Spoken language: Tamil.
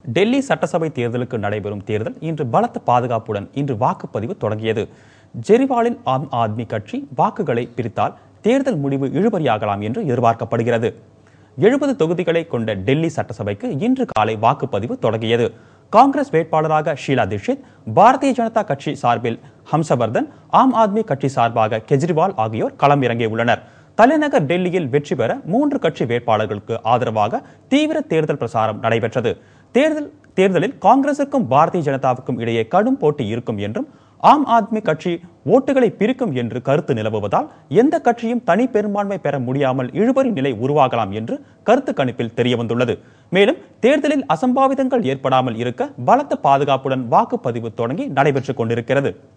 டெல்லி சட்டசபை தேர்தலுக்கு நடைபெறும் தேர்தல் இன்று பலத்த பாதுகாப்புடன் இன்று வாக்குப்பதிவு தொடங்கியது ஜெரிவாலில் ஆம் ஆத்மி கட்சி வாக்குகளை பிரித்தால் தேர்தல் முடிவு இழுபறியாகலாம் என்று எதிர்பார்க்கப்படுகிறது எழுபது தொகுதிகளை கொண்ட டெல்லி சட்டசபைக்கு இன்று காலை வாக்குப்பதிவு தொடங்கியது காங்கிரஸ் வேட்பாளராக ஷீலா தீட்சித் பாரதிய ஜனதா கட்சி சார்பில் ஹம்சவர்தன் ஆம் ஆத்மி கட்சி சார்பாக கெஜ்ரிவால் ஆகியோர் களம் இறங்கியுள்ளனர் தலைநகர் டெல்லியில் வெற்றி பெற மூன்று கட்சி வேட்பாளர்களுக்கு ஆதரவாக தீவிர தேர்தல் பிரசாரம் நடைபெற்றது தேர்தல் தேர்தலில் காங்கிரசுக்கும் பாரதிய ஜனதாவுக்கும் இடையே கடும் போட்டி இருக்கும் என்றும் ஆம் ஆத்மி கட்சி ஓட்டுகளை பிரிக்கும் என்று கருத்து நிலவுவதால் எந்த கட்சியும் தனி பெரும்பான்மை பெற முடியாமல் இழுபறி நிலை உருவாகலாம் என்று கருத்து கணிப்பில் தெரியவந்துள்ளது மேலும் தேர்தலில் அசம்பாவிதங்கள் ஏற்படாமல் இருக்க பலத்த பாதுகாப்புடன் வாக்குப்பதிவு தொடங்கி நடைபெற்றுக் கொண்டிருக்கிறது